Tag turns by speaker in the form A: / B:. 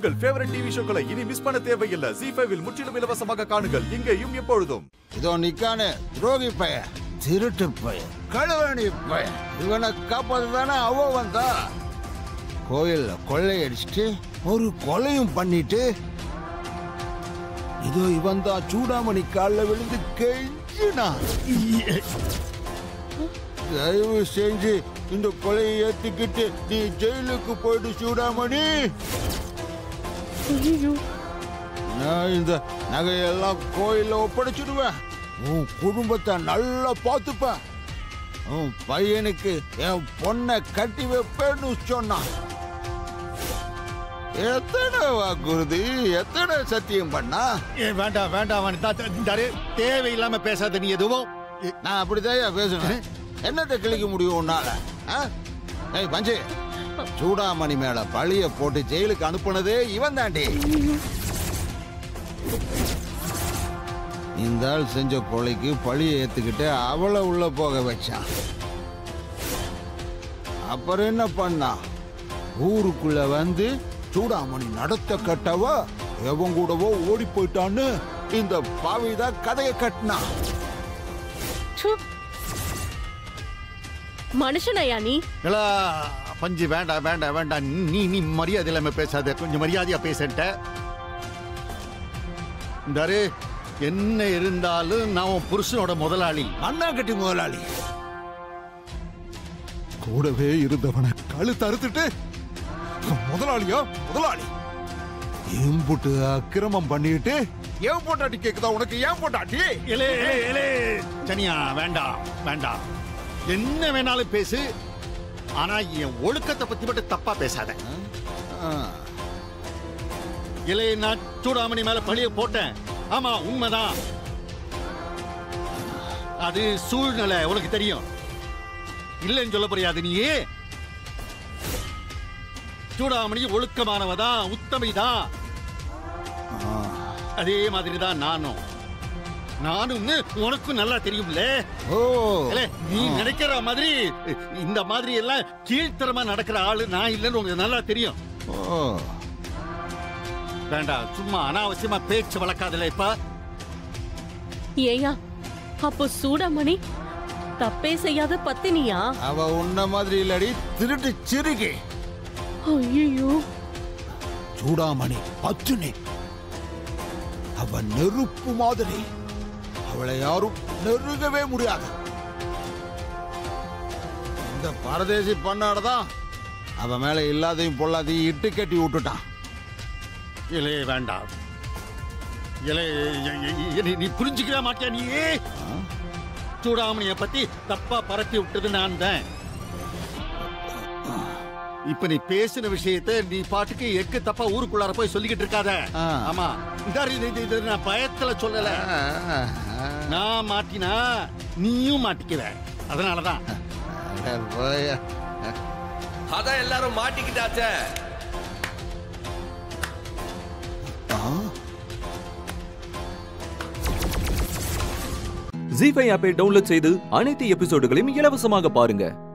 A: உங்கள் favourite TV ஷோக்களை இனி miss பண்ண தேவையில்லை ஜி ஃபைவில் முற்றிலும் இலவசமாக காணுங்கள் இங்கேயும் எப்பொழுதும்
B: இதோ நிக்கானே துரோகி பைய திருட்டு பைய கழுவணி பைய இவனை காப்பாத்து தானே அவ வந்தா கோயில்ல கொள்ளையடிச்சிட்டு ஒரு கொலையும் பண்ணிட்டு இதோ இவன் தான் சூடாமணி காலில் விழுந்து கெஞ்சினா தயவு செஞ்சு இந்த கொலையை ஏத்துக்கிட்டு நீ ஜெயிலுக்கு போயிட்டு சூடாமணி நான் இந்த நகையெல்லாம் கோயில்ல ஒப்படைச்சிடுவேன் உன் குடும்பத்தை நல்லா பார்த்துப்பேன் உன் பையனுக்கு என் பொண்ணை கட்டி வைப்பேன்னு சொன்னான் எத்தனை வாக்குறுதி எத்தனை சத்தியம் பண்ணா
C: ஏ, வேண்டாம் வேண்டாம் வனிதா த- தரே தேவையில்லாம பேசாத நீ எதுவும் ஏ,
B: நான் அப்படிதான் பேசுனேன் என்னத்தை கிழிக்க முடியும் உன்னால ஆ? ஏய் பஞ்சு சூடாமணி மேல பழிய போட்டு ஜெயிலுக்கு அனுப்புனதே இவன் தாண்டி இந்த ஆள் செஞ்ச கொலைக்கு பழிய ஏத்துக்கிட்டு அவளை உள்ள போக வச்சான் அப்புறம் என்ன பண்ணா ஊருக்குள்ள வந்து சூடாமணி நடத்த கட்டவ எவன் கூடவோ ஓடி போயிட்டான்னு இந்த பாவிதான் கதையை கட்டினான்
D: ச்சு. மனுஷனையா நீ
C: இல்ல, பஞ்சு வேண்டாம் வேண்டாம் வேண்டாம் நீ நீ மரியாதை இல்லாம பேசாத கொஞ்சம் மரியாதையா பேசன்ட்ட தரே என்ன இருந்தாலும் நான் உன் புருஷனோட முதலாளி
B: அண்ணாங்கட்டி முதலாளி கூடவே இருந்தவனை கழுத்து அறுத்துட்டு முதலாளியா முதலாளி இம்புட்டு அக்கிரமம் பண்ணிட்டு ஏன் போட்டாட்டி கேக்குதா உனக்கு ஏன் போட்டாட்டி
C: இலே இலே இலே சனியா வேண்டாம் வேண்டாம் என்ன வேணாலும் பேசு ஆனா என் ஒழுக்கத்தை பத்தி மட்டும் தப்பா பேசாத
B: ஆ,
C: இலே நான் சூடாமணி மேல பழிய போட்டேன் ஆமா உண்மைதான் அது சூழ்நிலை உனக்கு தெரியும் இல்லைன்னு சொல்ல புரியாது நீயே சூடாமணி ஒழுக்கமானவதான் உத்தமைதான்
B: ஆ.
C: அதே மாதிரி தான் நானும் நானும் உனக்கும் நல்லா தெரியும்ல
B: ஓ
C: இல்ல, நீ நினைக்கிற மாதிரி இந்த மாதிரி எல்லாம் கீழ்த்தரமா நடக்கிற ஆளு நான் இல்லைன்னு உனக்கு நல்லா தெரியும்
B: ஓ
C: வேண்டாம் சும்மா அனாவசியமா பேச்சு வளர்க்காதல இப்ப
D: ஏயா அப்போ சூடாமணி தப்பே செய்யாத பத்தினியா
B: அவ உன்ன மாதிரி இல்லடி திருட்டு சிறுகி
D: ஐயோ
B: சூடாமணி பத்துனி அவ நெருப்பு மாதிரி அவளை யாரும் நெருங்கவே முடியாது இந்த பரதேசி பண்ணாடதான் அவ மேல இல்லாதையும் பொல்லாதையும் இட்டு கட்டி விட்டுட்டான்
C: இலே வேண்டாம் இலே எ- எ- எ- நீ புரிஞ்சுக்கவே மாட்டியா நீ சூடாமணிய பத்தி தப்பா பரப்பி விட்டது நான் தான் இப்ப நீ பேசின விஷயத்தை நீ பாட்டுக்கு எக்கு தப்பா ஊருக்குள்ளார போய் சொல்லிக்கிட்டு இருக்காத
B: ஆ.
C: ஆமா இந்த இது- இது- இது நான் பயத்துல சொல்லல நான் மாட்டினா நீயும் மாட்டிக்குவ அதனாலதான்
B: அட போயா.
E: அதான் எல்லாரும் மாட்டிக்கிட்டாச்சே
B: ஆ?
F: ஜி ஃபைவ் ஆப்பை டவுன்லோட் செய்து அனைத்து எபிசோடுகளையும் இலவசமாக பாருங்க